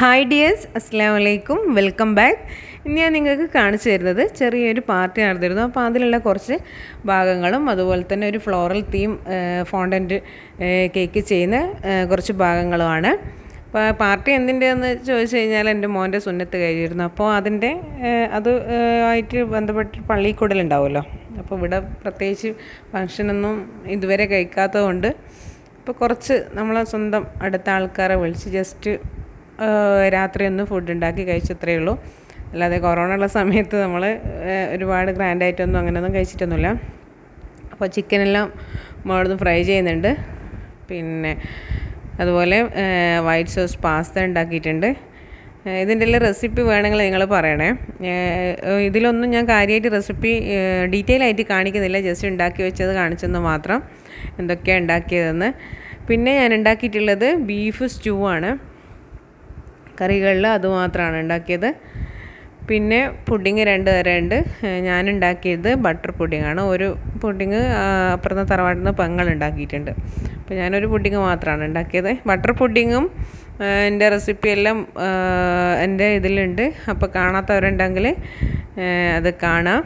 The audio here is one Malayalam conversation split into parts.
ഹായ് ഡിയേഴ്സ് അസ്സാം വലൈക്കും വെൽക്കം ബാക്ക് ഇന്ന് ഞാൻ നിങ്ങൾക്ക് കാണിച്ചു തരുന്നത് ചെറിയൊരു പാർട്ടി നടന്നിരുന്നു അപ്പോൾ അതിലുള്ള കുറച്ച് ഭാഗങ്ങളും അതുപോലെ തന്നെ ഒരു ഫ്ലോറൽ തീം ഫോണ്ടൻറ്റ് കേക്ക് ചെയ്യുന്ന ഏഹ്, കുറച്ച് ഭാഗങ്ങളുമാണ് അപ്പോൾ പാർട്ടി എന്തിൻ്റെയെന്ന് ചോദിച്ചു കഴിഞ്ഞാൽ എൻ്റെ മോൻ്റെ സുന്നത്ത് കഴിഞ്ഞിരുന്നു അപ്പോൾ അതിൻ്റെ ഏഹ്, അത് ഏഹ്, ആയിട്ട് ബന്ധപ്പെട്ട് പള്ളിക്കൂടലുണ്ടാവുമല്ലോ അപ്പോൾ ഇവിടെ പ്രത്യേകിച്ച് ഫങ്ഷനൊന്നും ഇതുവരെ കഴിക്കാത്തതുകൊണ്ട് ഇപ്പോൾ കുറച്ച് നമ്മളെ സ്വന്തം അടുത്ത ആൾക്കാരെ വിളിച്ച് ജസ്റ്റ് രാത്രി ഒന്ന് ഫുഡ് ഉണ്ടാക്കി കഴിച്ചത്രേ ഉള്ളൂ അല്ലാതെ കൊറോണ ഉള്ള സമയത്ത് നമ്മൾ ഒരുപാട് ഗ്രാൻഡായിട്ടൊന്നും അങ്ങനെയൊന്നും കഴിച്ചിട്ടൊന്നുമില്ല അപ്പോൾ ചിക്കനെല്ലാം മോളൊന്ന് ഫ്രൈ ചെയ്യുന്നുണ്ട് പിന്നെ അതുപോലെ വൈറ്റ് സോസ് പാസ്ത ഉണ്ടാക്കിയിട്ടുണ്ട് ഏഹ് ഇതിൻ്റെ എല്ലാം റെസിപ്പി വേണമെങ്കിൽ നിങ്ങൾ പറയണേ ഏഹ് ഇതിലൊന്നും ഞാൻ കാര്യമായിട്ട് റെസിപ്പി ഡീറ്റെയിൽ ആയിട്ട് കാണിക്കുന്നില്ല ജസ്റ്റ് ഉണ്ടാക്കി വെച്ചത് കാണിച്ചെന്ന് മാത്രം എന്തൊക്കെയാണ് ഉണ്ടാക്കിയതെന്ന് പിന്നെ ഞാൻ ഉണ്ടാക്കിയിട്ടുള്ളത് ബീഫ് സ്റ്റൂ ആണ് കറികളിൽ അതുമാത്രമാണ് ഉണ്ടാക്കിയത് പിന്നെ പുഡിങ് രണ്ട് തരമുണ്ട് ഏഹ് ഞാൻ ഉണ്ടാക്കിയത് ബട്ടർ പുഡിങ്ങാണ് ഒരു പുഡിങ് അപ്പുറത്തെ തറവാട്ടിൽ നിന്ന് പെങ്ങൾ ഉണ്ടാക്കിയിട്ടുണ്ട് അപ്പോൾ ഞാനൊരു പുഡിങ് മാത്രമാണ് ഉണ്ടാക്കിയത് ബട്ടർ പുഡിങ്ങും എൻ്റെ റെസിപ്പി എല്ലാം ഏഹ് എൻ്റെ ഇതിലുണ്ട് അപ്പോൾ കാണാത്തവരുണ്ടെങ്കിൽ ഏഹ് അത് കാണാം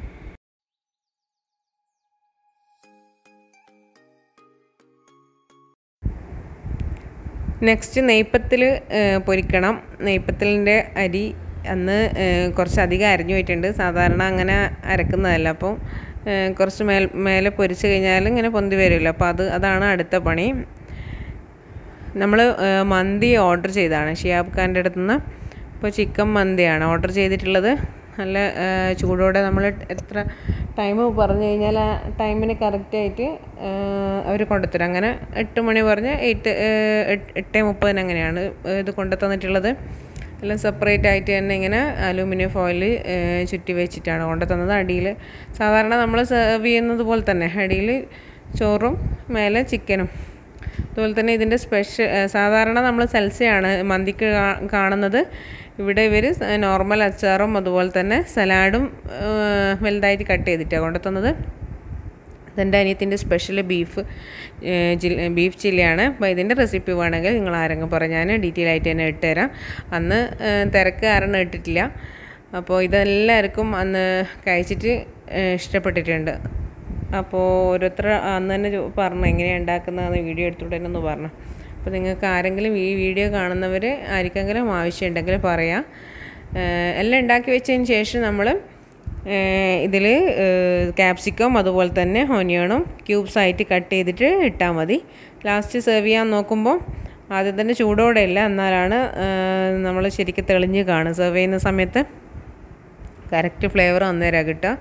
നെക്സ്റ്റ് നെയ്പ്പത്തിൽ പൊരിക്കണം നെയ്പ്പത്തലിൻ്റെ അരി അന്ന് ഏഹ്, കുറച്ച് അധികം അരിഞ്ഞു പോയിട്ടുണ്ട് സാധാരണ അങ്ങനെ അരക്കുന്നതല്ല അപ്പം ഏഹ്, കുറച്ച് മേൽ മേലെ പൊരിച്ച് കഴിഞ്ഞാൽ ഇങ്ങനെ പൊന്തി വരുമല്ലോ അപ്പോൾ അത് അതാണ് അടുത്ത പണി നമ്മൾ മന്തി ഓർഡർ ചെയ്തതാണ് ഷിയാബ് ഖാൻ്റെ അടുത്ത് നിന്ന് ഇപ്പോൾ ചിക്കൻ മന്തിയാണ് ഓർഡർ ചെയ്തിട്ടുള്ളത് നല്ല ഏഹ്, ചൂടോടെ നമ്മൾ എത്ര ടൈം പറഞ്ഞു കഴിഞ്ഞാൽ ആ ടൈമിന് കറക്റ്റായിട്ട് അവർ കൊണ്ടുത്തരും അങ്ങനെ എട്ട് മണി പറഞ്ഞ് എയ്റ്റ് എട്ട് മുപ്പതിന് അങ്ങനെയാണ് ഇത് കൊണ്ടു തന്നിട്ടുള്ളത് എല്ലാം സെപ്പറേറ്റ് ആയിട്ട് തന്നെ ഇങ്ങനെ അലൂമിനിയം ഫോയിൽ ചുറ്റി വെച്ചിട്ടാണ് കൊണ്ടു തന്നത് അടിയിൽ സാധാരണ നമ്മൾ സെർവ് ചെയ്യുന്നത് പോലെ തന്നെ അടിയിൽ ചോറും മേലെ ചിക്കനും അതുപോലെ തന്നെ ഇതിൻ്റെ സ്പെഷ്യൽ സാധാരണ നമ്മൾ സൽസയാണ് മന്തിക്ക് കാ- കാണുന്നത് ഇവിടെ ഇവർ നോർമൽ അച്ചാറും അതുപോലെ തന്നെ സലാഡും ഏഹ്, വലുതായിട്ട് കട്ട് ചെയ്തിട്ടാണ് കൊണ്ടുത്തന്നത് ഇതെൻ്റെ അനിയത്തിൻ്റെ സ്പെഷ്യൽ ബീഫ് ഏഹ്, ചില്ലി ബീഫ് ചില്ലിയാണ് അപ്പോൾ ഇതിൻ്റെ റെസിപ്പി വേണമെങ്കിൽ നിങ്ങൾ ആരെങ്കിലും പറഞ്ഞാൽ ഞാൻ ഡീറ്റെയിൽ ആയിട്ട് തന്നെ ഇട്ടുതരാം അന്ന് ഏഹ്, തിരക്ക് കാരണം ഇട്ടിട്ടില്ല അപ്പോൾ ഇതെല്ലാവർക്കും അന്ന് കഴിച്ചിട്ട് ഏഹ്, ഇഷ്ടപ്പെട്ടിട്ടുണ്ട് അപ്പോൾ ഓരോരുത്തർ അന്ന് തന്നെ ചോ- പറഞ്ഞു എങ്ങനെയാണ് ഉണ്ടാക്കുന്നതെന്ന് വീഡിയോ എടുത്തുവിടാനെന്ന് പറഞ്ഞു അപ്പോൾ നിങ്ങൾക്ക് ആരെങ്കിലും ഈ വീഡിയോ കാണുന്നവർ ആർക്കെങ്കിലും ആവശ്യമുണ്ടെങ്കിൽ പറയാം ഏഹ്, എല്ലാം ഉണ്ടാക്കി വെച്ചതിന് ശേഷം നമ്മൾ ഇതിൽ ക്യാപ്സിക്കം അതുപോലെ തന്നെ ഒനിയണും ക്യൂബ്സ് ആയിട്ട് കട്ട് ചെയ്തിട്ട് ഇട്ടാൽ മതി ലാസ്റ്റ് സെർവ് ചെയ്യാൻ നോക്കുമ്പോൾ ആദ്യം തന്നെ ചൂടോടെ ഇല്ല എന്നാലാണ് നമ്മൾ ശരിക്കും തെളിഞ്ഞ് കാണും സെർവ് ചെയ്യുന്ന സമയത്ത് കറക്റ്റ് ഫ്ലേവർ അന്നേരം കിട്ടുക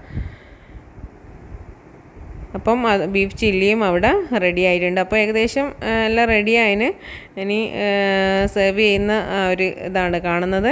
അപ്പം അത് ബീഫ് ചില്ലിയും അവിടെ റെഡി ആയിട്ടുണ്ട് അപ്പോൾ ഏകദേശം ആ, എല്ലാം റെഡി ആയതിന് ഇനി സെർവ് ചെയ്യുന്ന ആ ഒരു ഇതാണ് കാണുന്നത്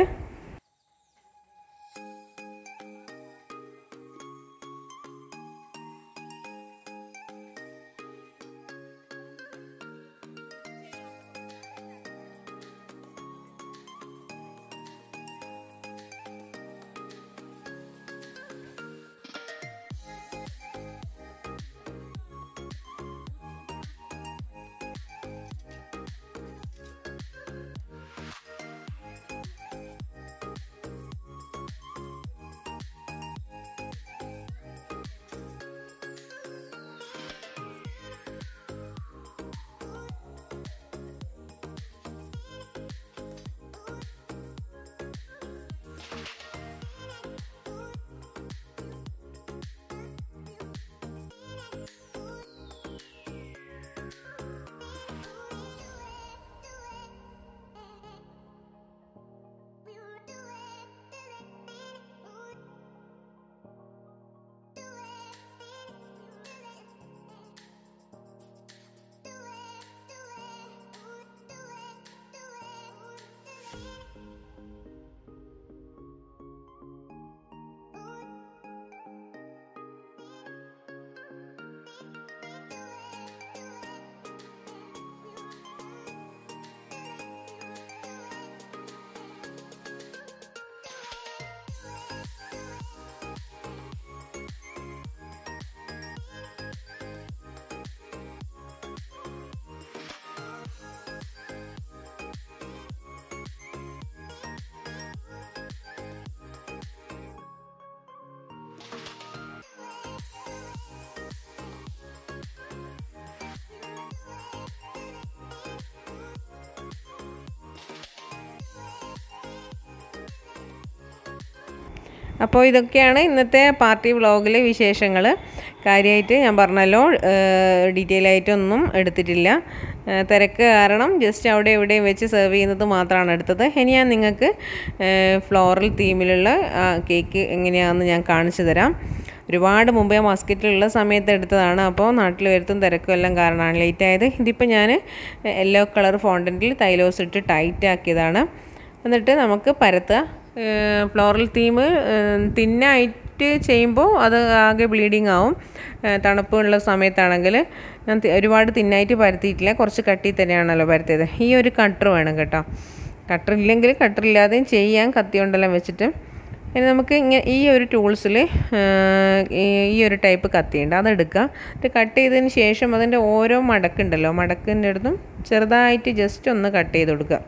അപ്പോൾ ഇതൊക്കെയാണ് ഇന്നത്തെ പാർട്ടി വ്ളോഗിലെ വിശേഷങ്ങൾ കാര്യമായിട്ട് ഞാൻ പറഞ്ഞല്ലോ ഡീറ്റെയിൽ ആയിട്ടൊന്നും എടുത്തിട്ടില്ല ഏഹ് തിരക്ക് കാരണം ജസ്റ്റ് അവിടെ എവിടെയും വെച്ച് സെർവ് ചെയ്യുന്നത് മാത്രമാണ് എടുത്തത് ഇനി ഞാൻ നിങ്ങൾക്ക് ഫ്ലോറൽ തീമിലുള്ള കേക്ക് എങ്ങനെയാണെന്ന് ഞാൻ കാണിച്ചു തരാം ഒരുപാട് മുമ്പേ മസ്കറ്റിലുള്ള സമയത്ത് എടുത്തതാണ് അപ്പോൾ നാട്ടിൽ വരുത്തും തിരക്കും എല്ലാം കാരണമാണ് ലേറ്റ് ആയത് ഇതിപ്പോൾ ഞാൻ യെല്ലോ കളർ ഫോണ്ടൻറ്റിൽ തൈലോസ് ഇട്ട് ടൈറ്റ് ആക്കിയതാണ് എന്നിട്ട് നമുക്ക് പരത്തുക ഫ്ലോറൽ തീം തിന്നായിട്ട് ചെയ്യുമ്പോൾ അത് ആകെ ബ്ലീഡിങ് ആവും ഏഹ് തണുപ്പുള്ള സമയത്താണെങ്കിൽ ഞാൻ തി- ഒരുപാട് തിന്നായിട്ട് പരത്തിയിട്ടില്ല കുറച്ച് കട്ടി തന്നെയാണല്ലോ പരത്തിയത് ഈ ഒരു കട്ടർ വേണം കേട്ടോ കട്ടർ ഇല്ലെങ്കിൽ കട്ടർ ഇല്ലാതെയും ചെയ്യാം കത്തി കൊണ്ടെല്ലാം വെച്ചിട്ട് ഇനി നമുക്ക് ഇങ്ങനെ ഈ ഒരു ടൂൾസിൽ ഈ ഒരു ടൈപ്പ് കത്തിയുണ്ട് അതെടുക്കുക എന്നിട്ട് കട്ട് ചെയ്തതിന് ശേഷം അതിൻ്റെ ഓരോ മടക്കുണ്ടല്ലോ മടക്കിൻ്റെ അടുത്തും ചെറുതായിട്ട് ജസ്റ്റ് ഒന്ന് കട്ട് ചെയ്ത് കൊടുക്കുക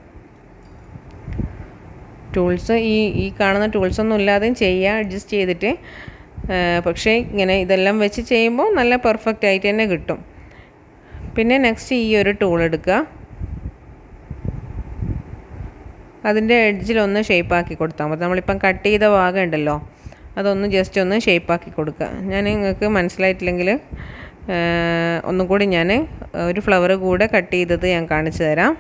ടൂൾസ് ഈ ഈ കാണുന്ന ടൂൾസ് ഒന്നും ഇല്ലാതെയും ചെയ്യുക അഡ്ജസ്റ്റ് ചെയ്തിട്ട് ആ, പക്ഷേ ഇങ്ങനെ ഇതെല്ലാം വെച്ച് ചെയ്യുമ്പോൾ നല്ല പെർഫെക്റ്റ് ആയിട്ട് തന്നെ കിട്ടും പിന്നെ നെക്സ്റ്റ് ഈ ഒരു ടൂൾ എടുക്കുക അതിൻ്റെ എഡ്ജിലൊന്ന് ഷേപ്പാക്കി കൊടുത്താൽ മതി നമ്മളിപ്പം കട്ട് ചെയ്ത ഭാഗം ഉണ്ടല്ലോ അതൊന്ന് ജസ്റ്റ് ഒന്ന് ഷേപ്പാക്കി കൊടുക്കുക ഞാൻ നിങ്ങൾക്ക് മനസ്സിലായിട്ടില്ലെങ്കിൽ ഒന്നും കൂടി ഞാൻ ഒരു ഫ്ലവർ കൂടെ കട്ട് ചെയ്തത് ഞാൻ കാണിച്ചു തരാം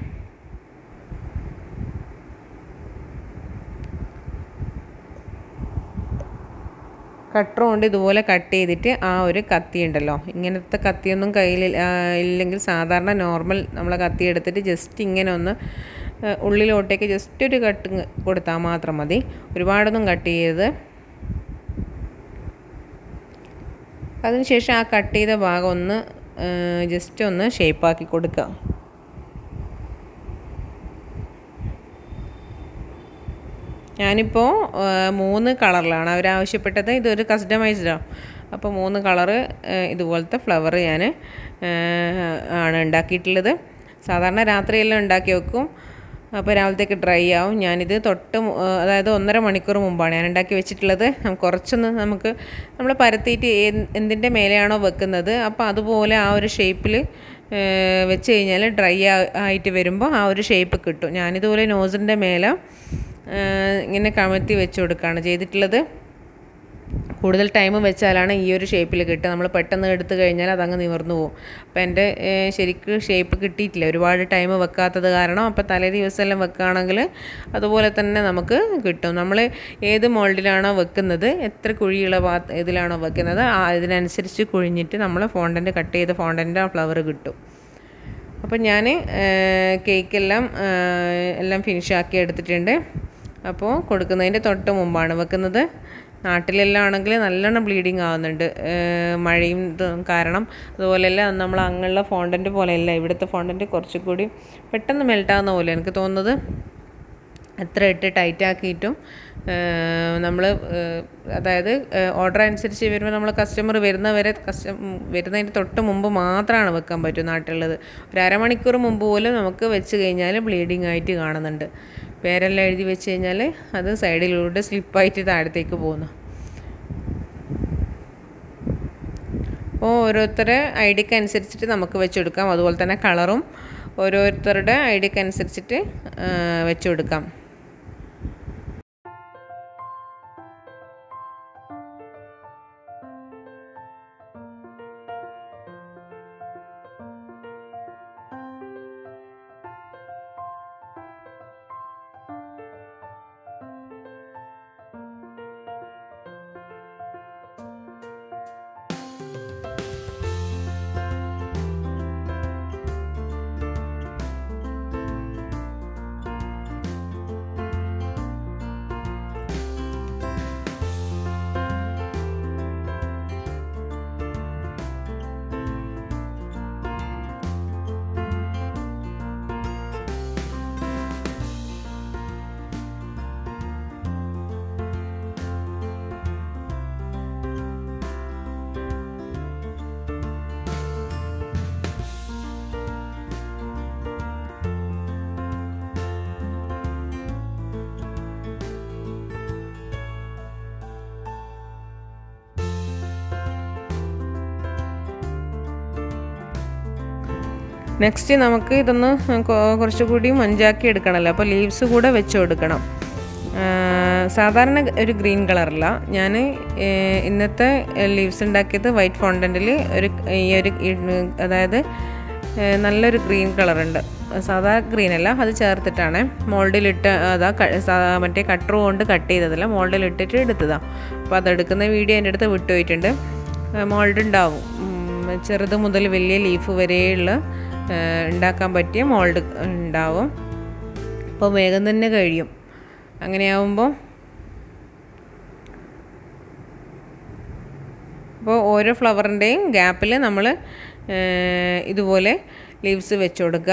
കട്ടർ കൊണ്ട് ഇതുപോലെ കട്ട് ചെയ്തിട്ട് ആ ഒരു കത്തി ഉണ്ടല്ലോ ഇങ്ങനത്തെ കത്തിയൊന്നും കയ്യിൽ ആ, ഇല്ലെങ്കിൽ സാധാരണ നോർമൽ നമ്മളെ കത്തി എടുത്തിട്ട് ജസ്റ്റ് ഇങ്ങനെ ഒന്ന് ആ, ഉള്ളിലോട്ടേക്ക് ജസ്റ്റ് ഒരു കട്ട് ഇങ്ങ് കൊടുത്താൽ മാത്രം മതി ഒരുപാടൊന്നും കട്ട് ചെയ്യരുത് അതിനുശേഷം ആ കട്ട് ചെയ്ത ഭാഗം ഒന്ന് ജസ്റ്റ് ഒന്ന് ഷേപ്പാക്കി കൊടുക്കുക ഞാനിപ്പോൾ മൂന്ന് കളറിലാണ് അവർ ആവശ്യപ്പെട്ടത് ഇതൊരു കസ്റ്റമൈസ്ഡാണ് അപ്പോൾ മൂന്ന് കളറ് ഇതുപോലത്തെ ഫ്ലവർ ഞാൻ ആണ് ഉണ്ടാക്കിയിട്ടുള്ളത് സാധാരണ രാത്രിയെല്ലാം ഉണ്ടാക്കി വെക്കും അപ്പോൾ രാവിലത്തേക്ക് ഡ്രൈ ആവും ഞാനിത് തൊട്ട് മു- ആ, അതായത് ഒന്നര മണിക്കൂർ മുമ്പാണ് ഞാൻ ഉണ്ടാക്കി വെച്ചിട്ടുള്ളത് നം- കുറച്ചൊന്ന് നമുക്ക് നമ്മൾ പരത്തിയിട്ട് ഏ- എന്തിൻ്റെ മേലെയാണോ വെക്കുന്നത് അപ്പോൾ അതുപോലെ ആ ഒരു ഷേപ്പിൽ വെച്ച് കഴിഞ്ഞാൽ ഡ്രൈ ആയിട്ട് വരുമ്പോൾ ആ ഒരു ഷേപ്പ് കിട്ടും ഞാനിതുപോലെ നോസിൻ്റെ മേലെ ആ, ഇങ്ങനെ കമഴ്ത്തി വെച്ച് കൊടുക്കുകയാണ് ചെയ്തിട്ടുള്ളത് കൂടുതൽ ടൈം വെച്ചാലാണ് ഈ ഒരു ഷേപ്പിൽ കിട്ടുക നമ്മൾ പെട്ടെന്ന് എടുത്തു കഴിഞ്ഞാൽ അതങ്ങ് നിവർന്നു പോകും അപ്പോൾ എൻ്റെ ഏഹ്, ശരിക്ക് ഷേപ്പ് കിട്ടിയിട്ടില്ല ഒരുപാട് ടൈം വെക്കാത്തത് കാരണം അപ്പോൾ തലേ ദിവസമെല്ലാം വെക്കുകയാണെങ്കിൽ അതുപോലെ തന്നെ നമുക്ക് കിട്ടും നമ്മൾ ഏത് മോൾഡിലാണോ വെക്കുന്നത് എത്ര കുഴിയുള്ള പാ ഇതിലാണോ വെക്കുന്നത് ആ ഇതിനനുസരിച്ച് കുഴിഞ്ഞിട്ട് നമ്മൾ ഫോണ്ടൻ്റ് കട്ട് ചെയ്ത ഫോണ്ടൻ്റ് ആ ഫ്ലവർ കിട്ടും അപ്പം ഞാൻ കേക്കെല്ലാം എല്ലാം ഫിനിഷാക്കി എടുത്തിട്ടുണ്ട് അപ്പോൾ കൊടുക്കുന്നതിൻ്റെ തൊട്ട് മുമ്പാണ് വെക്കുന്നത് നാട്ടിലെല്ലാം ആണെങ്കിൽ നല്ലോണം ബ്ലീഡിങ് ആവുന്നുണ്ട് ഏഹ് മഴയും ഇതും കാരണം അതുപോലെയല്ല നമ്മൾ അങ്ങുള്ള ഫോണ്ടൻ്റ് പോലെയല്ല ഇവിടുത്തെ ഫോണ്ടൻ്റ് കുറച്ചുകൂടി പെട്ടെന്ന് മെൽട്ടാകുന്ന പോലെ എനിക്ക് തോന്നുന്നത് എത്ര ഇട്ട് ടൈറ്റ് ആക്കിയിട്ടും നമ്മൾ അതായത് ഓർഡർ അനുസരിച്ച് വരുമ്പോൾ നമ്മൾ കസ്റ്റമർ വരുന്നവരെ കസ്റ്റം വരുന്നതിന് തൊട്ട് മുമ്പ് മാത്രമാണ് വെക്കാൻ പറ്റും നാട്ടിലുള്ളത് ഒരു അരമണിക്കൂർ മുമ്പ് പോലും നമുക്ക് വെച്ച് കഴിഞ്ഞാൽ ബ്ലീഡിങ് ആയിട്ട് കാണുന്നുണ്ട് പേരെല്ലാം എഴുതി വെച്ച് കഴിഞ്ഞാൽ അത് സൈഡിലൂടെ സ്ലിപ്പായിട്ട് താഴത്തേക്ക് പോകുന്നു അപ്പോൾ ഓരോരുത്തരുടെ ഐ ഡിക്ക് അനുസരിച്ചിട്ട് നമുക്ക് വെച്ച് കൊടുക്കാം അതുപോലെ തന്നെ കളറും ഓരോരുത്തരുടെ ഐ ഡിക്ക് അനുസരിച്ചിട്ട് വെച്ച് കൊടുക്കാം നെക്സ്റ്റ് നമുക്ക് ഇതൊന്ന് കൊ- കുറച്ചുകൂടി മഞ്ചാക്കി എടുക്കണമല്ലോ അപ്പോൾ ലീവ്സ് കൂടെ വെച്ച് കൊടുക്കണം ആ, സാധാരണ ഒരു ഗ്രീൻ കളറല്ല ഞാൻ ഇന്നത്തെ ലീവ്സ് ഉണ്ടാക്കിയത് വൈറ്റ് ഫോണ്ടൻറ്റിൽ ഒരു ഈ ഒരു ഇ- അതായത് ഏ, നല്ലൊരു ഗ്രീൻ കളറുണ്ട് സാധാ ഗ്രീൻ അല്ല അത് ചേർത്തിട്ടാണ് മോൾഡിലിട്ട് അതാ ക- സാ- മറ്റേ കട്ടർ കൊണ്ട് കട്ട് ചെയ്തതല്ല മോൾഡിലിട്ടിട്ട് എടുത്തതാണ് അപ്പോൾ അതെടുക്കുന്ന വീഡിയോ എൻ്റെ അടുത്ത് വിട്ടുപോയിട്ടുണ്ട് മോൾഡ് ഉണ്ടാവും ഉം, ചെറുത് മുതൽ വലിയ ലീഫ് വരെയുള്ള ഏ, ഉണ്ടാക്കാൻ പറ്റിയ മോൾഡ് ഉണ്ടാവും അപ്പോൾ വേഗം തന്നെ കഴിയും അങ്ങനെയാവുമ്പോൾ അപ്പോൾ ഓരോ ഫ്ലവറിൻ്റെയും ഗ്യാപ്പിൽ നമ്മൾ ഇതുപോലെ ലീവ്സ് വെച്ച് കൊടുക്കുക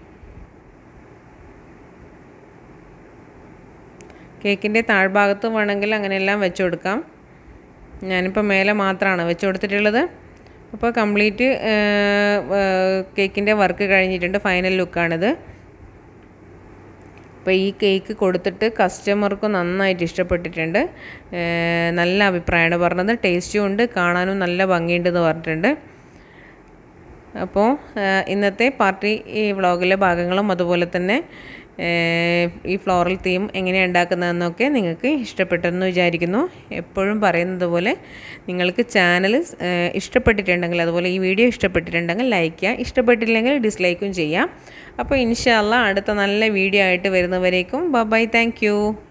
കേക്കിൻ്റെ താഴ്ഭാഗത്തും വേണമെങ്കിൽ അങ്ങനെയെല്ലാം വെച്ച് കൊടുക്കാം ഞാനിപ്പോൾ മേലെ മാത്രമാണ് വെച്ച് കൊടുത്തിട്ടുള്ളത് അപ്പോൾ കംപ്ലീറ്റ് കേക്കിൻ്റെ വർക്ക് കഴിഞ്ഞിട്ടുണ്ട് ഫൈനൽ ലുക്കാണിത് അപ്പോൾ ഈ കേക്ക് കൊടുത്തിട്ട് കസ്റ്റമർക്ക് നന്നായിട്ട് ഇഷ്ടപ്പെട്ടിട്ടുണ്ട് ഏർ നല്ല അഭിപ്രായമാണ് പറഞ്ഞത് ടേസ്റ്റും ഉണ്ട് കാണാനും നല്ല ഭംഗിയുണ്ടെന്ന് പറഞ്ഞിട്ടുണ്ട് അപ്പോൾ ഏർ ഇന്നത്തെ പാർട്ടി ഈ വ്ളോഗിലെ ഭാഗങ്ങളും അതുപോലെ തന്നെ ഏർ ഈ ഫ്ലോറൽ തീം എങ്ങനെയാണ് ഉണ്ടാക്കുന്നതെന്നൊക്കെ നിങ്ങൾക്ക് ഇഷ്ടപ്പെട്ടെന്ന് വിചാരിക്കുന്നു എപ്പോഴും പറയുന്നത് പോലെ നിങ്ങൾക്ക് ചാനൽ ഇഷ്ടപ്പെട്ടിട്ടുണ്ടെങ്കിൽ അതുപോലെ ഈ വീഡിയോ ഇഷ്ടപ്പെട്ടിട്ടുണ്ടെങ്കിൽ ലൈക്ക് ചെയ്യുക ഇഷ്ടപ്പെട്ടില്ലെങ്കിൽ ഡിസ്ലൈക്കും ചെയ്യാം അപ്പോൾ ഇൻഷാല്ല അടുത്ത നല്ല വീഡിയോ ആയിട്ട് വരുന്നവരേക്കും ബൈ താങ്ക്